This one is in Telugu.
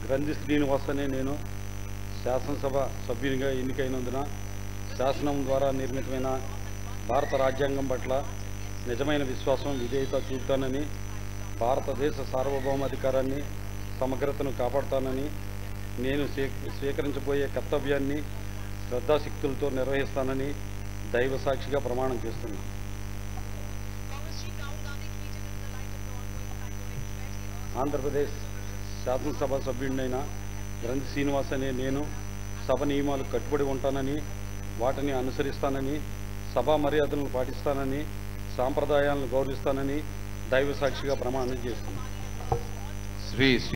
గ్రంథి శ్రీనివాస్ అనే నేను శాసనసభ సభ్యునిగా ఎన్నికైనందున శాసనం ద్వారా నిర్మితమైన భారత రాజ్యాంగం పట్ల నిజమైన విశ్వాసం విధేయత చూపుతానని భారతదేశ సార్వభౌమాధికారాన్ని సమగ్రతను కాపాడుతానని నేను స్వీ- స్వీకరించబోయే కర్తవ్యాన్ని శ్రద్ధాశక్తులతో నిర్వహిస్తానని దైవ సాక్షిగా ప్రమాణం చేస్తున్నాను Congress Chief Rahul Gandhi tweeted in the light of the ongoing pandemic threat. He urged Andhra Pradesh శాసనసభ సభ్యుడినైన గ్రంథి శ్రీనివాస్ అనే నేను సభ నియమాలు కట్టుబడి ఉంటానని వాటిని అనుసరిస్తానని సభా మర్యాదలను పాటిస్తానని సాంప్రదాయాలను గౌరవిస్తానని దైవ సాక్షిగా ప్రమాణం చేస్తున్నాను శ్రీ